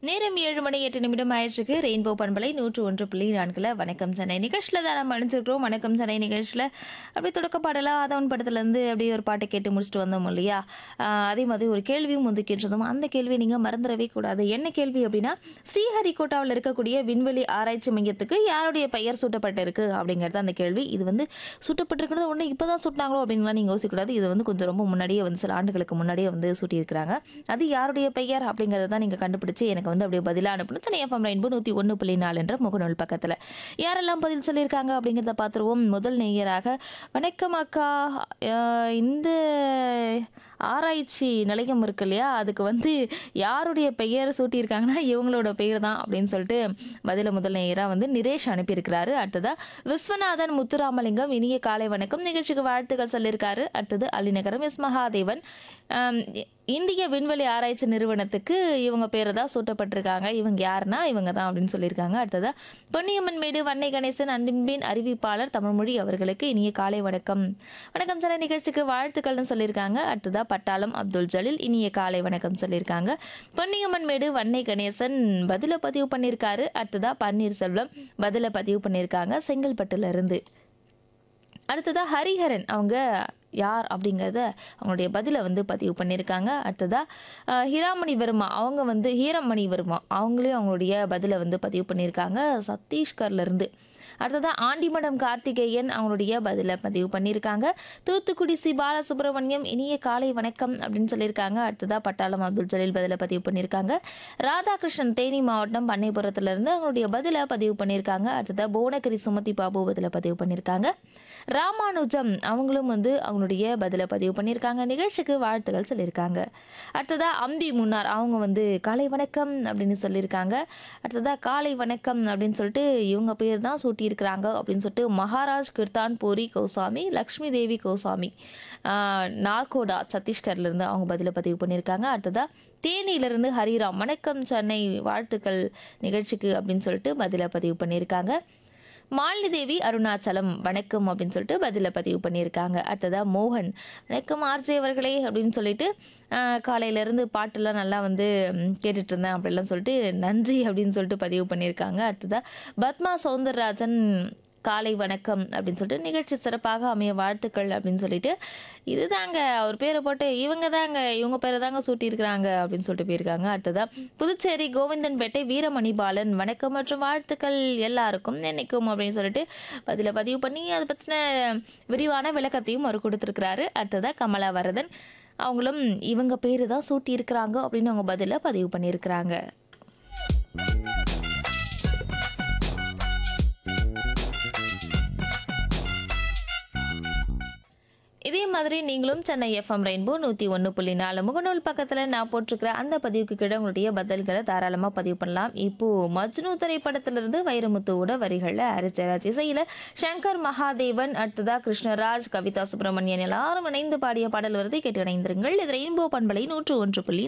நேரம் ஏழு மணி எட்டு நிமிடம் ஆயிடுச்சுக்கு ரெயின்போ பண்பலை நூற்று ஒன்று புள்ளி நான்குல வணக்கம் சென்னை நிகழ்ச்சியில் தான் நம்ம அணிஞ்சிருக்கிறோம் வணக்கம் சென்னை நிகழ்ச்சியில் அப்படியே தொடக்க பாடலாக ஆதவன் படத்துலேருந்து அப்படியே ஒரு பாட்டை கேட்டு முடிச்சுட்டு வந்தோம் இல்லையா ஆஹ் அதே மாதிரி ஒரு கேள்வியும் வந்து கேட்டிருந்தோம் அந்த கேள்வியை நீங்கள் மறந்துடவே கூடாது என்ன கேள்வி அப்படின்னா ஸ்ரீஹரிகோட்டாவில் இருக்கக்கூடிய விண்வெளி ஆராய்ச்சி மையத்துக்கு யாருடைய பெயர் சூட்டப்பட்டிருக்கு அப்படிங்கிறது அந்த கேள்வி இது வந்து சூட்டப்பட்டிருக்கிறது ஒன்று இப்போ தான் சூட்டினாங்களோ அப்படின்லாம் நீங்கள் யோசிக்கக்கூடாது இது வந்து கொஞ்சம் ரொம்ப முன்னாடியே வந்து சில ஆண்டுகளுக்கு முன்னாடியே வந்து சூட்டியிருக்கிறாங்க அது யாருடைய பெயர் அப்படிங்கிறத தான் நீங்கள் கண்டுபிடிச்சு எனக்கு வந்து அப்படியே பதிலாக அனுப்பணும் தனி எஃப்எம் ரெயின்போ நூற்றி ஒன்று புள்ளி நாலு என்ற முகநூல் பக்கத்தில் யாரெல்லாம் பதில் சொல்லியிருக்காங்க அப்படிங்கிறத பார்த்துருவோம் முதல் நேயராக வணக்கம் அக்கா அஹ் இந்த ஆராய்ச்சி நிலையம் இருக்கு இல்லையா அதுக்கு வந்து யாருடைய பெயர் சூட்டியிருக்காங்கன்னா இவங்களோட பெயர் தான் அப்படின்னு சொல்லிட்டு பதில முதல் நேயராக வந்து நிரேஷ் அனுப்பியிருக்கிறாரு அடுத்ததா விஸ்வநாதன் முத்துராமலிங்கம் இனிய காலை வணக்கம் நிகழ்ச்சிக்கு வாழ்த்துக்கள் சொல்லியிருக்காரு அடுத்தது அலிநகரம் எஸ் மகாதேவன் ஆம், இ- இந்திய விண்வெளி ஆராய்ச்சி நிறுவனத்துக்கு இவங்க பேரை தான் சூட்டப்பட்டிருக்காங்க இவங்க யாருன்னா இவங்க தான் அப்படின்னு சொல்லியிருக்காங்க அடுத்ததா பொன்னியம்மன் மேடு வன்னை கணேசன் அன்பின் அறிவிப்பாளர் தமிழ்மொழி அவர்களுக்கு இனிய காலை வணக்கம் வணக்கம் சார் நிகழ்ச்சிக்கு வாழ்த்துக்கள்னு சொல்லியிருக்காங்க அடுத்ததா பட்டாளம் அப்துல் ஜலீல் இனிய காலை வணக்கம் சொல்லியிருக்காங்க பொன்னியம்மன் மேடு வன்னை கணேசன் பதில பதிவு பண்ணியிருக்காரு அடுத்ததா பன்னீர்செல்வம் பதில பதிவு பண்ணியிருக்காங்க செங்கல்பட்டுல இருந்து அடுத்ததா ஹரிஹரன் அவங்க யார் அப்படிங்கிறத அவங்களுடைய பதிலை வந்து பதிவு பண்ணியிருக்காங்க அடுத்ததா அஹ், ஹிராமணி வர்மா அவங்க வந்து ஹீரமணி வர்மா அவங்களே அவங்களுடைய பதிலை வந்து பதிவு பண்ணியிருக்காங்க சத்தீஸ்கர்ல இருந்து அடுத்ததா ஆண்டிமடம் கார்த்திகேயன் அவங்களுடைய பதிலை பதிவு பண்ணியிருக்காங்க தூத்துக்குடி சி பாலசுப்ரமணியம் இனிய காலை வணக்கம் அப்படின்னு சொல்லியிருக்காங்க அடுத்ததா பட்டாளம் அப்துல் ஜலீல் பதிலை பதிவு பண்ணியிருக்காங்க ராதாகிருஷ்ணன் தேனி மாவட்டம் பண்ணைபுரத்துல இருந்து அவங்களுடைய பதிலை பதிவு பண்ணியிருக்காங்க அடுத்ததா புவனகிரி சுமதி பாபு பதிலை பதிவு பண்ணியிருக்காங்க ராமானுஜம் அவங்களும் வந்து அவங்களுடைய பதிலை பதிவு பண்ணியிருக்காங்க நிகழ்ச்சிக்கு வாழ்த்துக்கள் சொல்லியிருக்காங்க அடுத்ததா அம்பி முன்னார் அவங்க வந்து காலை வணக்கம் அப்படின்னு சொல்லியிருக்காங்க அடுத்ததா காலை வணக்கம் அப்படின்னு சொல்லிட்டு இவங்க பேர் தான் சூட்டியிருக்கிறாங்க அப்படின்னு சொல்லிட்டு மகாராஜ் கிர்தான் பூரி கௌசாமி லக்ஷ்மி தேவி கௌசாமி ஆஹ், நார்கோடா சத்தீஸ்கர்லேருந்து அவங்க பதிலை பதிவு பண்ணியிருக்காங்க அடுத்ததா தேனியிலிருந்து ஹரிராம் வணக்கம் சென்னை வாழ்த்துக்கள் நிகழ்ச்சிக்கு அப்படின்னு சொல்லிட்டு பதிலை பதிவு பண்ணியிருக்காங்க மாலினி தேவி அருணாச்சலம் வணக்கம் அப்படின்னு சொல்லிட்டு பதில பதிவு பண்ணியிருக்காங்க அடுத்ததா மோகன் வணக்கம் ஆர்ஜே அவர்களே அப்படின்னு சொல்லிட்டு ஆஹ், காலையிலேருந்து பாட்டெல்லாம் நல்லா வந்து ம், கேட்டுட்டு இருந்தேன் அப்படிலாம் சொல்லிட்டு நன்றி அப்படின்னு சொல்லிட்டு பதிவு பண்ணியிருக்காங்க அடுத்ததா பத்மா சௌந்தரராஜன் காலை வணக்கம் அப்படின்னு சொல்லிட்டு நிகழ்ச்சி சிறப்பாக அமைய வாழ்த்துக்கள் அப்படின்னு சொல்லிட்டு இதுதாங்க அவர் பேரை போட்டு இவங்க தாங்க இவங்க பேரை தாங்க சூட்டியிருக்கிறாங்க அப்படின்னு சொல்லிட்டு போயிருக்காங்க அடுத்ததா புதுச்சேரி கோவிந்தன்பேட்டை வீரமணி பாலன் வணக்கம் மற்றும் வாழ்த்துக்கள் எல்லாருக்கும் என்னைக்கும் அப்படின்னு சொல்லிட்டு பதில பதிவு பண்ணி அதை பற்றின விரிவான விளக்கத்தையும் அவர் கொடுத்துருக்கிறாரு அடுத்ததா கமலா வரதன் அவங்களும் இவங்க பேரு தான் சூட்டியிருக்கிறாங்க அப்படின்னு அவங்க பதில பதிவு பண்ணியிருக்கிறாங்க இதே மாதிரி நீங்களும் சென்னை எஃப்எம் ரெயின்போ நூற்றி ஒன்று புள்ளி நாலு முகநூல் பக்கத்தில் நான் போட்டிருக்கிற அந்த பதிவுக்கு கீழே உங்களுடைய பதில்களை தாராளமாக பதிவு பண்ணலாம் இப்போ மஜ்னு திரைப்படத்திலிருந்து வைரமுத்துவோட வரிகளில் அரிச்சராஜ் இசையில் சங்கர் மகாதேவன் அடுத்ததா கிருஷ்ணராஜ் கவிதா சுப்பிரமணியன் எல்லாரும் இணைந்து பாடிய பாடல் வருதை கேட்டு இணைந்திருங்கள் இது ரெயின்போ பண்பலை நூற்று ஒன்று புள்ளி